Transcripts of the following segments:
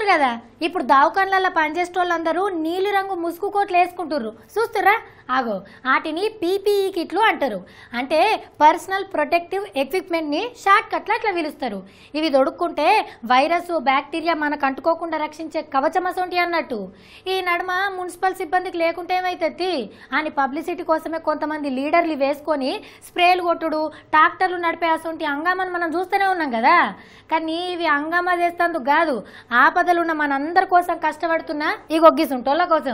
కదా ఇప్పుడు దావకాన్లలో పనిచేసే వాళ్ళందరూ నీలి రంగు ముసుగు కోట్లు వేసుకుంటుర్రు చూస్తుర్రా ఆగో వాటిని పీపీఈ కిట్లు అంటారు అంటే పర్సనల్ ప్రొటెక్టివ్ ఎక్విప్మెంట్ని షార్ట్ కట్లో అట్లా పిలుస్తారు ఇవి దొడుక్కుంటే వైరస్ బ్యాక్టీరియా మనకు అంటుకోకుండా రక్షించే కవచం అసొంటి అన్నట్టు ఈ నడుమ మున్సిపల్ సిబ్బందికి లేకుంటే ఏమైతుంది అని పబ్లిసిటీ కోసమే కొంతమంది లీడర్లు వేసుకొని స్ప్రేలు కొట్టుడు ట్రాక్టర్లు నడిపే అసొంటి హంగామాను మనం చూస్తూనే ఉన్నాం కదా కానీ ఇవి హంగామా చేస్తందుకు కాదు ఆపదలున్న మనందరి కోసం కష్టపడుతున్న ఈ గొగ్గిసుంటోళ్ళ కోసం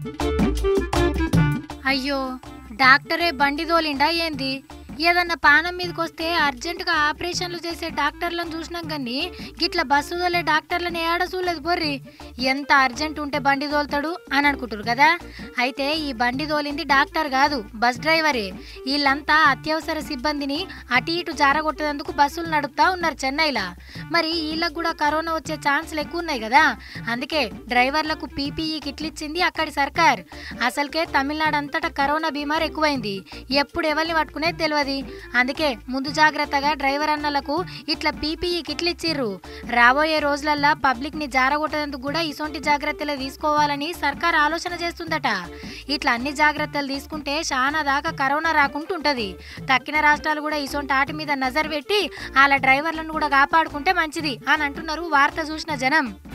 అయ్యో డాక్టరే బండి తోలిండా ఏంది ఏదన్నా పానం మీదకి వస్తే అర్జెంటుగా ఆపరేషన్లు చేసే డాక్టర్లను చూసినాం కానీ గిట్ల బస్సు తోలే డాక్టర్లను ఏడ చూడలేదు బొర్రి ఎంత అర్జెంట్ ఉంటే బండి తోలుతాడు అని అనుకుంటారు కదా అయితే ఈ బండి తోలింది డాక్టర్ కాదు బస్ డ్రైవరే వీళ్ళంతా అత్యవసర సిబ్బందిని అటు ఇటు జారగొట్టేందుకు బస్సులు నడుపుతా ఉన్నారు చెన్నైలో మరి వీళ్ళకు కూడా కరోనా వచ్చే ఛాన్సులు ఎక్కువ ఉన్నాయి కదా అందుకే డ్రైవర్లకు పీపీఈ కిట్లు ఇచ్చింది అక్కడి సర్కార్ అసలుకే తమిళనాడు అంతటా కరోనా బీమార్ ఎక్కువైంది ఎప్పుడు ఎవరిని పట్టుకునేది తెలియదు అందుకే ముందు జాగ్రత్తగా డ్రైవర్ అన్నలకు ఇట్లా పీపీఈ కిట్లు ఇచ్చిర్రు రాబోయే రోజులల్లా పబ్లిక్ ని జారగొట్టేందుకు కూడా ఇసొంటి జాగ్రత్తలు తీసుకోవాలని సర్కార్ ఆలోచన చేస్తుందట ఇట్లా అన్ని జాగ్రత్తలు తీసుకుంటే చాలా దాకా కరోనా రాకుంటుంటది తక్కిన రాష్ట్రాలు కూడా ఇసొంటి ఆటి మీద నజర్ పెట్టి వాళ్ళ డ్రైవర్లను కూడా కాపాడుకుంటే మంచిది అని అంటున్నారు వార్త చూసిన జనం